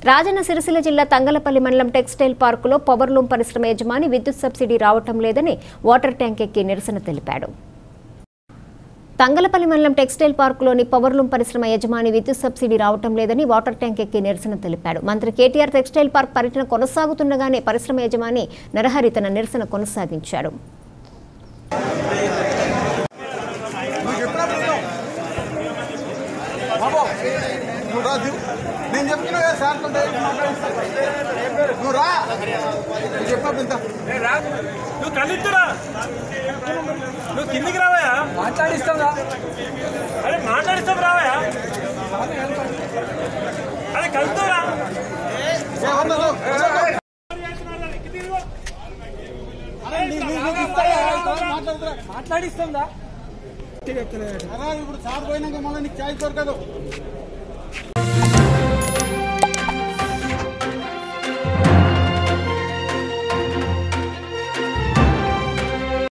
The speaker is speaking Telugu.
రాజన్న సిరిసిల్ల జిల్లా తంగలపల్లి మండలం టెక్స్టైల్ పార్కులో పవర్లూమ్ పరిశ్రమ యజమాని విద్యుత్ సబ్సిడీ రావటం లేదని వాటర్ ట్యాంక్ ఎక్కి నిరసన తెలిపాడు తంగలపల్లి మండలం టెక్స్టైల్ పార్కులోని పవర్లూమ్ పరిశ్రమ యజమాని విద్యుత్ సబ్సిడీ రావటం లేదని వాటర్ ట్యాంక్ ఎక్కి నిరసన తెలిపాడు మంత్రి కేటీఆర్ టెక్స్టైల్ పార్క్ పర్యటన కొనసాగుతుండగానే పరిశ్రమ యజమాని నరహరి తన నిరసన కొనసాగించాడు బాబు నువ్వు రా దిగు. నేను చెప్తున్నా కదా సార్ తో డైరెక్ట్ మాట్లాడిస్తాను నువ్వు రా నేను చెప్పా ఇంత నువ్వు కలుద్దురా నువ్వు కిందికి రావయా మాట్లాడిస్తాంగా అరే మాట్లాడిస్తాం రావయా అరే కలుద్దురా మాట్లాడిస్తాంగా ఇప్పుడు సార్ పోయినాక మళ్ళీ నీకు ఛాయిస్ దొరకదు